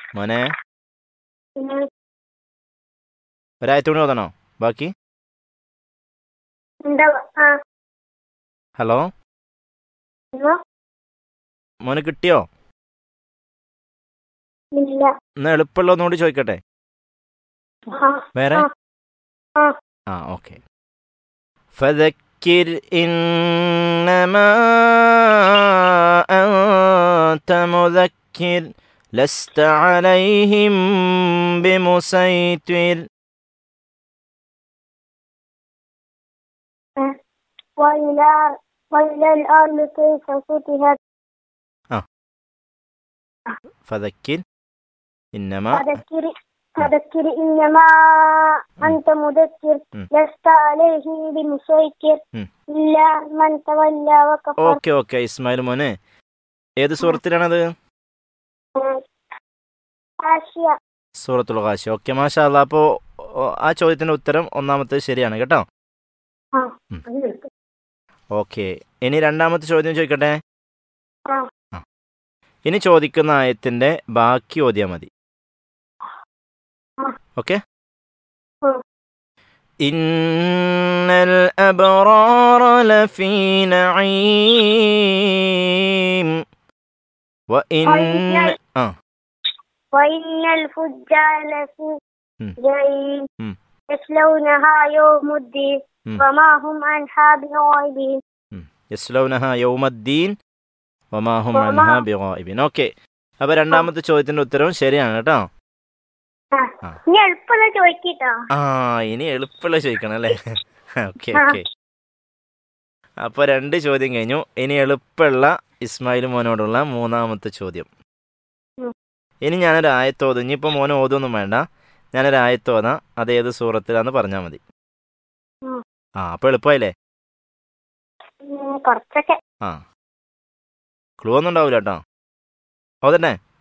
മോനെ ഉം. ഒരായത്തുകൂടി ഓതണോ ബാക്കി എന്താ ആ ഹലോ ഇതോ? മോന് കിട്ടിയോ ഇല്ല എന്നാ എളുപ്പമുള്ള ഒന്നുകൂടി ചോദിക്കട്ടെ ആ വേറെ ആ. ആ. ആ ഓക്കെ فذكر إنما أنت مذكر لست عليهم بمسيطر وإلى وإلى الأرض كيف فتحت فذكر إنما فذكر فذكر إنما أنت مذكر ഉം. لست عليهم بمسيطر ഉം. إلا من تولى وكفر ഓക്കെ ഓക്കെ ഇസ്മായിൽ മോനെ ഏത് സൂറത്തിലാണത് ആശയ സൂറത്തുൽ ഖാശി ഓക്കെ മാഷാ അല്ലാ അപ്പോൾ ആ ചോദ്യത്തിന്റെ ഉത്തരം ഒന്നാമത്തെ ശരിയാണ് കേട്ടോ ആ ഉം. അത് എടുക്ക്. ഓക്കെ ഇനി രണ്ടാമത്തെ ചോദ്യം ചോദിക്കട്ടെ ആ. ആ. ഇനി ചോദിക്കുന്ന ആയത്തിന്റെ ബാക്കി ഓതിയാ മതി ആ. ഓക്കെ ഉം. إن الأبرار لفي نعيم وإن أين- آه وإن الفجار لفي ഉം. جحيم ഉം. يصلونها يوم الدين ഉം. وما هم عنها بغائبين യസ്ലൗനഹ യൗമദ്ദീൻ വമാഹും വമാ- അൻഹ ബിഗായിബിൻ ഓക്കെ അപ്പൊ രണ്ടാമത്തെ ചോദ്യത്തിന്റെ ഉത്തരവും ശരിയാണ് കേട്ടോ ആ. ആ. ഇനി എളുപ്പമുള്ള ചോദിക്കട്ടോ ആ ഇനി എളുപ്പമുള്ള ചോദിക്കണം അല്ലേ ഓക്കെ ആ. ഓക്കെ അപ്പൊ രണ്ട് ചോദ്യം കഴിഞ്ഞു ഇനി എളുപ്പമുള്ള ഇസ്മായിൽ മോനോടുള്ള മൂന്നാമത്തെ ചോദ്യം ഉം. ഇനി ഞാനൊരു ആയത്തോതും ഇനിയിപ്പോ മോനെ ഓതൊന്നും വേണ്ട ഞാനൊരു ആയത്തോതാം അത് ഏത് സൂറത്തിലാന്ന് പറഞ്ഞാൽ മതി ഉം. ആ അപ്പൊ എളുപ്പമായില്ലേ ഉം, കുറച്ചൊക്കെ ആ ക്ലൂ ഒന്നും ഉണ്ടാവില്ല കേട്ടോ ഓതന്നെ